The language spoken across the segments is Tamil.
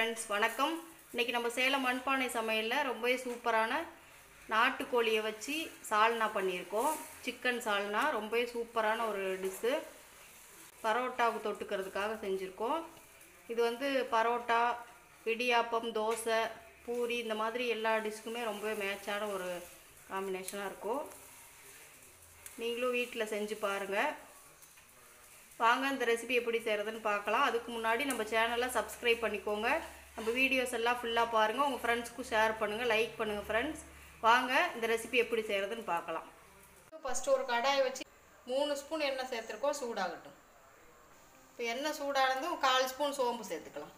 ஃப்ரெண்ட்ஸ் வணக்கம் இன்றைக்கி நம்ம சேலம் மண்பானை சமையலில் ரொம்பவே சூப்பரான நாட்டுக்கோழியை வச்சு சால்னா பண்ணியிருக்கோம் சிக்கன் சால்னா ரொம்பவே சூப்பரான ஒரு டிஷ்ஷு பரோட்டாவுக்கு தொட்டுக்கிறதுக்காக செஞ்சுருக்கோம் இது வந்து பரோட்டா இடியாப்பம் தோசை பூரி இந்த மாதிரி எல்லா டிஷ்க்குமே ரொம்பவே மேட்சான ஒரு காம்பினேஷனாக இருக்கும் நீங்களும் வீட்டில் செஞ்சு பாருங்கள் வாங்க இந்த ரெசிபி எப்படி செய்கிறதுன்னு பார்க்கலாம் அதுக்கு முன்னாடி நம்ம சேனலை சப்ஸ்கிரைப் பண்ணிக்கோங்க நம்ம வீடியோஸ் எல்லாம் ஃபுல்லாக பாருங்கள் உங்கள் ஃப்ரெண்ட்ஸ்க்கும் ஷேர் பண்ணுங்கள் லைக் பண்ணுங்கள் ஃப்ரெண்ட்ஸ் வாங்க இந்த ரெசிபி எப்படி செய்கிறதுன்னு பார்க்கலாம் ஃபஸ்ட்டு ஒரு கடாயை வச்சு மூணு ஸ்பூன் எண்ணெய் சேர்த்துருக்கோம் சூடாகட்டும் இப்போ எண்ணெய் சூடானதும் கால் ஸ்பூன் சோம்பு சேர்த்துக்கலாம்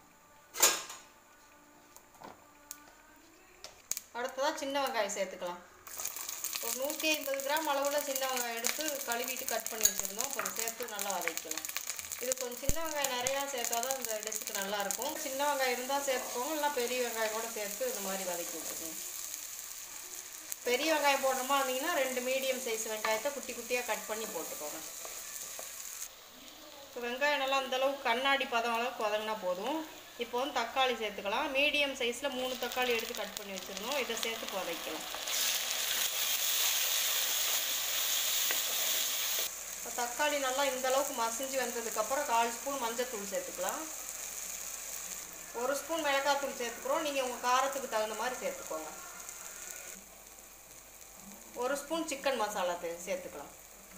அடுத்ததாக சின்ன வெங்காயம் சேர்த்துக்கலாம் ஒரு நூற்றி ஐம்பது கிராம் அளவில் சின்ன வெங்காயம் எடுத்து கழுவிட்டு கட் பண்ணி வச்சுருந்தோம் கொஞ்சம் சேர்த்து நல்லா வதக்கலாம் இது கொஞ்சம் சின்ன வெங்காயம் நிறையா சேர்த்தா தான் இந்த டிஷ்ஷுக்கு நல்லாயிருக்கும் சின்ன வெங்காயம் இருந்தால் சேர்த்துக்கோங்க இல்லை பெரிய வெங்காயம் கூட சேர்த்து இந்த மாதிரி வதக்கி விட்டுருக்கோங்க பெரிய வெங்காயம் போடுறோமா இருந்தீங்கன்னா ரெண்டு மீடியம் சைஸ் வெங்காயத்தை குட்டி குட்டியாக கட் பண்ணி போட்டுக்கோங்க இப்போ வெங்காயம் நல்லா அந்தளவுக்கு கண்ணாடி பதம் அளவுக்கு வதங்கினா போதும் இப்போ வந்து தக்காளி சேர்த்துக்கலாம் மீடியம் சைஸில் மூணு தக்காளி எடுத்து கட் பண்ணி வச்சுருந்தோம் இதை சேர்த்து வதக்கலாம் இப்போ தக்காளி நல்லா இந்த அளவுக்கு மசிஞ்சு வந்ததுக்கப்புறம் கால் ஸ்பூன் மஞ்சத்தூள் சேர்த்துக்கலாம் ஒரு ஸ்பூன் மிளகாத்தூள் சேர்த்துக்கிறோம் நீங்கள் உங்கள் காரத்துக்கு தகுந்த மாதிரி சேர்த்துக்கோங்க ஒரு ஸ்பூன் சிக்கன் மசாலா தே- சேர்த்துக்கலாம்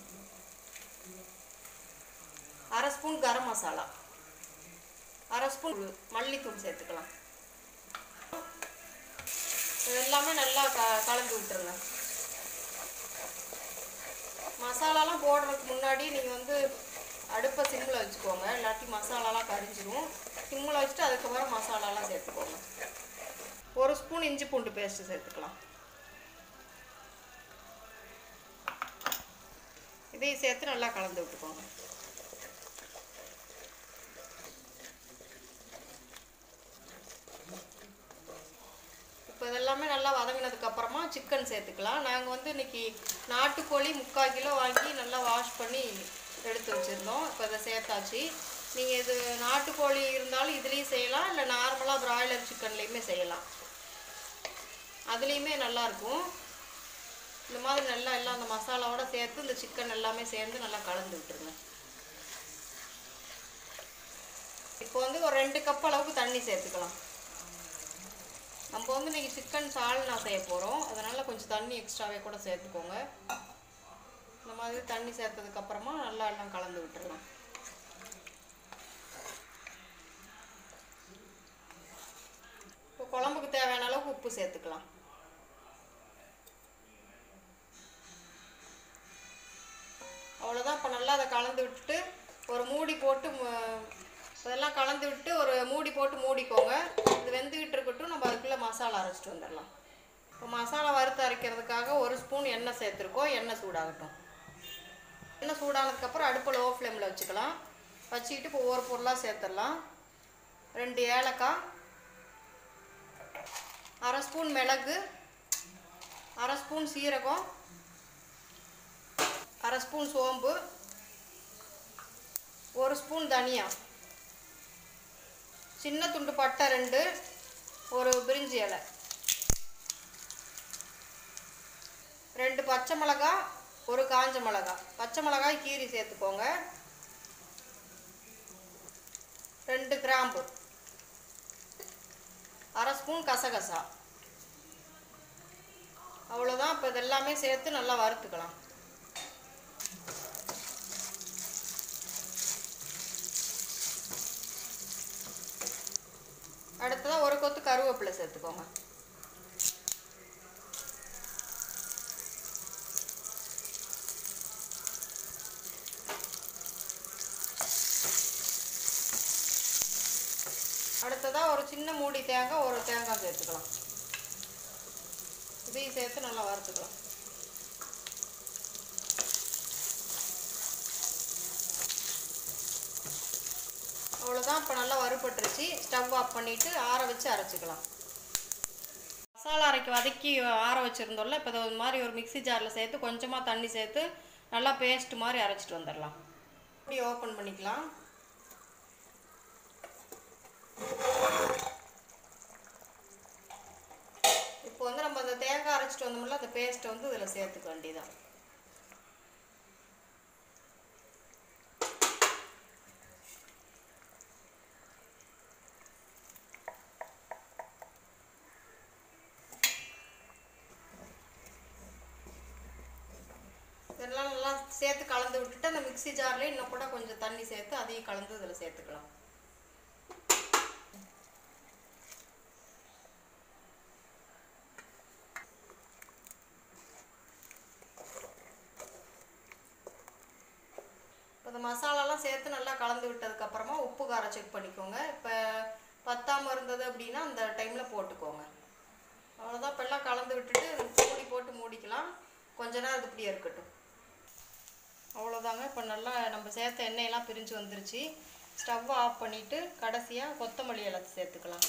அரை ஸ்பூன் கரம் மசாலா அரை ஸ்பூன் மல்லித்தூள் சேர்த்துக்கலாம் இது எல்லாமே நல்லா க கலந்து விட்டுருங்க மசாலாலாம் போடுறதுக்கு முன்னாடி நீங்கள் வந்து அடுப்பை சிம்மில் வச்சுக்கோங்க இல்லாட்டி மசாலாலாம் கரிஞ்சிரும் சிம்மில் வச்சுட்டு அதுக்கப்புறம் மசாலாலாம் சேர்த்துக்கோங்க ஒரு ஸ்பூன் இஞ்சி பூண்டு பேஸ்ட்டு சேர்த்துக்கலாம் இதையும் சேர்த்து நல்லா கலந்து விட்டுக்கோங்க இப்போ இதெல்லாமே நல்லா வதங்கினதுக்கு அப்புறமா சிக்கன் சேர்த்துக்கலாம் நாங்கள் வந்து இன்னைக்கு நாட்டுக்கோழி முக்கால் கிலோ வாங்கி நல்லா வாஷ் பண்ணி எடுத்து வச்சுருந்தோம் இப்போ இதை சேர்த்தாச்சு நீங்கள் இது நாட்டுக்கோழி இருந்தாலும் இதுலேயும் செய்யலாம் இல்லை நார்மலாக பிராய்லர் சிக்கன்லேயுமே செய்யலாம் அதுலேயுமே நல்லாயிருக்கும் இந்த மாதிரி நல்லா எல்லாம் அந்த மசாலாவோட சேர்த்து இந்த சிக்கன் எல்லாமே சேர்ந்து நல்லா கலந்து விட்டுருங்க இப்போ வந்து ஒரு ரெண்டு கப் அளவுக்கு தண்ணி சேர்த்துக்கலாம் நம்ம வந்து இன்னைக்கு சிக்கன் சால்னா செய்ய போகிறோம் அதனால் கொஞ்சம் தண்ணி எக்ஸ்ட்ராவே கூட சேர்த்துக்கோங்க இந்த மாதிரி தண்ணி சேர்த்ததுக்கு அப்புறமா நல்லா எல்லாம் கலந்து விட்டுறலாம் இப்போ குழம்புக்கு தேவையான அளவுக்கு உப்பு சேர்த்துக்கலாம் அவ்வளோதான் இப்போ நல்லா அதை கலந்து விட்டுட்டு ஒரு மூடி போட்டு ம- இதெல்லாம் கலந்து விட்டு ஒரு மூடி போட்டு மூடிக்கோங்க இது வெந்துக்கிட்டு இருக்கட்டும் நம்ம அதுக்குள்ளே மசாலா அரைச்சிட்டு வந்துடலாம் இப்போ மசாலா வறுத்து அரைக்கிறதுக்காக ஒரு ஸ்பூன் எண்ணெய் சேர்த்துருக்கோம் எண்ணெய் சூடாகட்டும் எண்ணெய் சூடானதுக்கப்புறம் அடுப்பு லோ ஃப்ளேமில் வச்சுக்கலாம் வச்சுக்கிட்டு இப்போ ஒவ்வொரு பொருளாக சேர்த்துடலாம் ரெண்டு ஏலக்காய் அரை ஸ்பூன் மிளகு அரை ஸ்பூன் சீரகம் அரை ஸ்பூன் சோம்பு ஒரு ஸ்பூன் தனியா சின்ன துண்டு பட்டை ரெண்டு ஒரு பிரிஞ்சி இலை ரெண்டு பச்சை மிளகாய் ஒரு காஞ்ச மிளகாய் பச்சை மிளகாய் கீரி சேர்த்துக்கோங்க ரெண்டு கிராம்பு அரை ஸ்பூன் கசகசா அவ்வளோதான் இப்போ இதெல்லாமே சேர்த்து நல்லா வறுத்துக்கலாம் அடுத்ததாக ஒரு கொத்து கருவேப்பிலை சேர்த்துக்கோங்க அடுத்ததாக ஒரு சின்ன மூடி தேங்காய் ஒரு தேங்காய் சேர்த்துக்கலாம் இதையும் சேர்த்து நல்லா வறுத்துக்கலாம் அவ்வளோதான் இப்போ நல்லா வறுபட்டுருச்சு ஸ்டவ் ஆஃப் பண்ணிவிட்டு ஆற வச்சு அரைச்சிக்கலாம் மசாலா அரைக்க வதக்கி ஆற வச்சுருந்தோம்ல இப்போ இது மாதிரி ஒரு மிக்ஸி ஜாரில் சேர்த்து கொஞ்சமாக தண்ணி சேர்த்து நல்லா பேஸ்ட் மாதிரி அரைச்சிட்டு வந்துடலாம் இப்படி ஓப்பன் பண்ணிக்கலாம் அரைச்சிட்டு வந்தோம்ல அந்த பேஸ்ட்டை வந்து இதில் சேர்த்துக்க வேண்டியதான் இதெல்லாம் நல்லா சேர்த்து கலந்து விட்டுட்டு அந்த மிக்ஸி ஜார்லேயே இன்னும் கூட கொஞ்சம் தண்ணி சேர்த்து அதையும் கலந்து இதில் சேர்த்துக்கலாம் இப்போ இந்த மசாலாலாம் சேர்த்து நல்லா கலந்து விட்டதுக்கப்புறமா உப்பு காரம் செக் பண்ணிக்கோங்க இப்போ பத்தாமல் இருந்தது அப்படின்னா அந்த டைமில் போட்டுக்கோங்க அவ்வளோதான் இப்போ எல்லாம் கலந்து விட்டுட்டு மூடி போட்டு மூடிக்கலாம் கொஞ்ச நேரம் அது இப்படியே இருக்கட்டும் அவ்வளோதாங்க இப்போ நல்லா நம்ம சேர்த்த எண்ணெயெல்லாம் பிரிஞ்சு வந்துருச்சு ஸ்டவ் ஆஃப் பண்ணிவிட்டு கடைசியாக கொத்தமல்லி எல்லாத்தையும் சேர்த்துக்கலாம்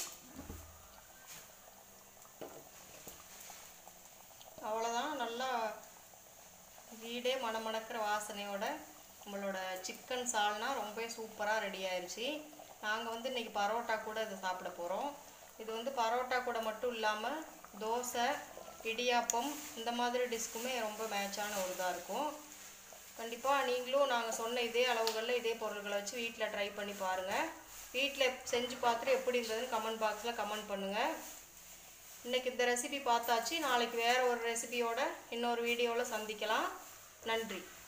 அவ்வளோதான் நல்லா வீடே மணமணக்கிற வாசனையோட நம்மளோட சிக்கன் சால்னா ரொம்ப சூப்பராக ரெடி ஆயிடுச்சு நாங்கள் வந்து இன்றைக்கி பரோட்டா கூட இதை சாப்பிட போகிறோம் இது வந்து பரோட்டா கூட மட்டும் இல்லாமல் தோசை இடியாப்பம் இந்த மாதிரி டிஷ்க்குமே ரொம்ப மேட்சான ஒரு இதாக இருக்கும் கண்டிப்பாக நீங்களும் நாங்கள் சொன்ன இதே அளவுகளில் இதே பொருட்களை வச்சு வீட்டில் ட்ரை பண்ணி பாருங்கள் வீட்டில் செஞ்சு பார்த்துட்டு எப்படி இருந்ததுன்னு கமெண்ட் பாக்ஸில் கமெண்ட் பண்ணுங்கள் இன்றைக்கி இந்த ரெசிபி பார்த்தாச்சு நாளைக்கு வேறு ஒரு ரெசிபியோட இன்னொரு வீடியோவில் சந்திக்கலாம் நன்றி